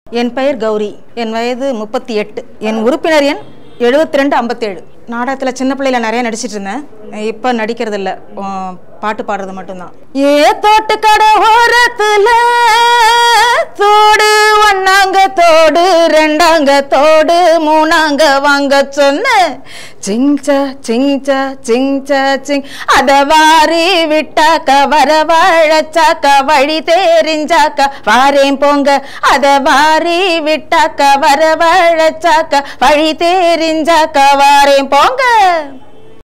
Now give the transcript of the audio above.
என் பெயர் கௌரி என் வயது முப்பத்தி எட்டு என் உறுப்பினர் எண் எழுபத்தி ரெண்டு ஐம்பத்தேழு நாடகத்தில் சின்ன பிள்ளையில நிறைய நடிச்சிட்டு இருந்தேன் இப்போ நடிக்கிறது இல்லை பாட்டு பாடுறது மட்டும்தான் ஏ தோட்டு கடை ஓரத்துல தோடு ஒன்னாங்க தோடு ரெண்டாங்க தோடு மூணாங்க வாங்க சொன்ன சிங்சா சிங்சா சிங்சா சிங் அத வாரி விட்டாக்க வரவழைச்சாக்க வழி தெரிஞ்சாக்க வாரேன் போங்க அத வாரி விட்டாக்க வரவழைச்சாக்க வழி தெரிஞ்சாக்க வாரேன் போங்க